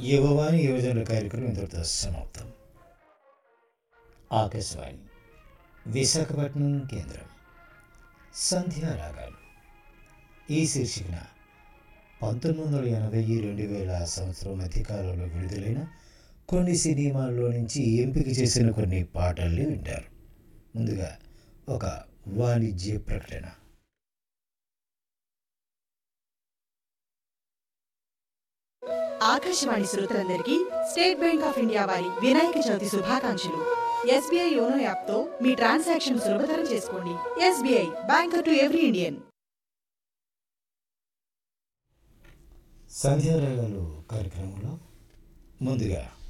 యువవాణి యువజనుల కార్యక్రమం ఇంతటితో సమాప్తం ఆకాశవాణి విశాఖపట్నం కేంద్రం సంధ్యారాగాలు ఈ శీర్షికన పంతొమ్మిది వందల ఎనభై రెండు వేల సంవత్సరం మధ్యకాలంలో విడుదలైన కొన్ని సినిమాల్లో నుంచి ఎంపిక చేసిన కొన్ని పాటల్ని వింటారు ముందుగా ఒక వాణిజ్య ప్రకటన ఆకాశవాణి శ్రోతలందరికీ స్టేట్ బ్యాంక్ ఆఫ్ ఇండియా వారి వినాయక చవితి శుభాకాంక్షలు ఎస్బీఐ యోనో యాప్ తో మీ ట్రాన్సాక్షన్ సులభతరం చేసుకోండి SBI banker to every Indian సంధ్యారాగాలు కార్యక్రమంలో ముందుగా